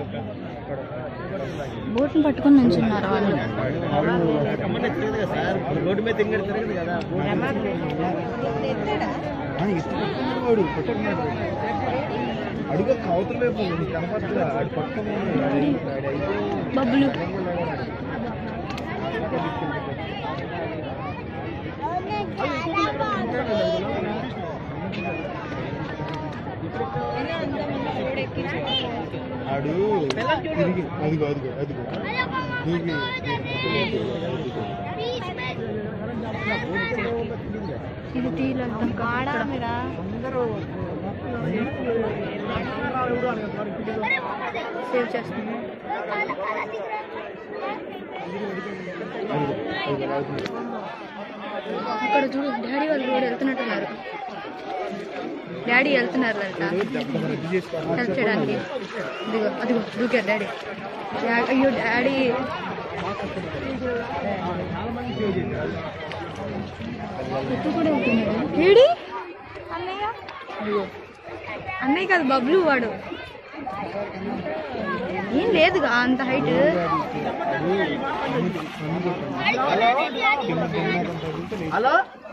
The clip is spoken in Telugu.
బోట్ని పట్టుకొని నుంచున్నారు వాళ్ళు రోడ్డు మీద తిరిగి తిరగదు కదా అడుగు కవతల వైపు నీకు కనపడుతుందా అటు పక్కన బబ్బులు ఆడు తిరిగి అదిగో అదిగో అదిగో దూకి ఇది తీయలేదు సేవ్ చేస్తుంది అక్కడ చూడు డాడీ వాళ్ళు కూడా వెళ్తున్నట్టున్నారు డాడీ వెళ్తున్నారు లలిత రద్దు చేసుకోవాలి హెల్ప్ చేయడానికి ఇదిగో అదిగో దూకారు డాడీ డా- అయ్యో డాడీ ఎత్తు కూడా వెళ్తున్నాడు ఏడి అన్నయ్య అయ్యో అన్నయ్య కాదు బబ్లు వాడు ఏం లేదుగా అంత హైట్ హలో